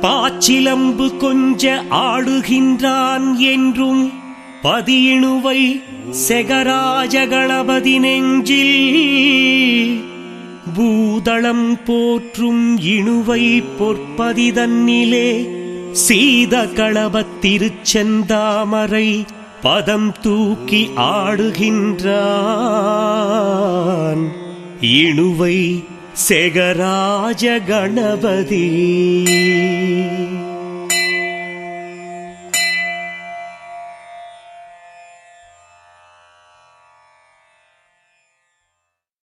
பாச்சிலம்பு கொஞ்ச ஆடுகின்றான் என்றும் பதியிணுவை செகராஜ கணபதி நெஞ்சில் பூதளம் போற்றும் இணுவை பொற்பதிதன்னிலே சீத களபத் திருச்செந்தாமரை பதம் தூக்கி ஆடுகின்றான் இணுவை செகராஜ கணபதி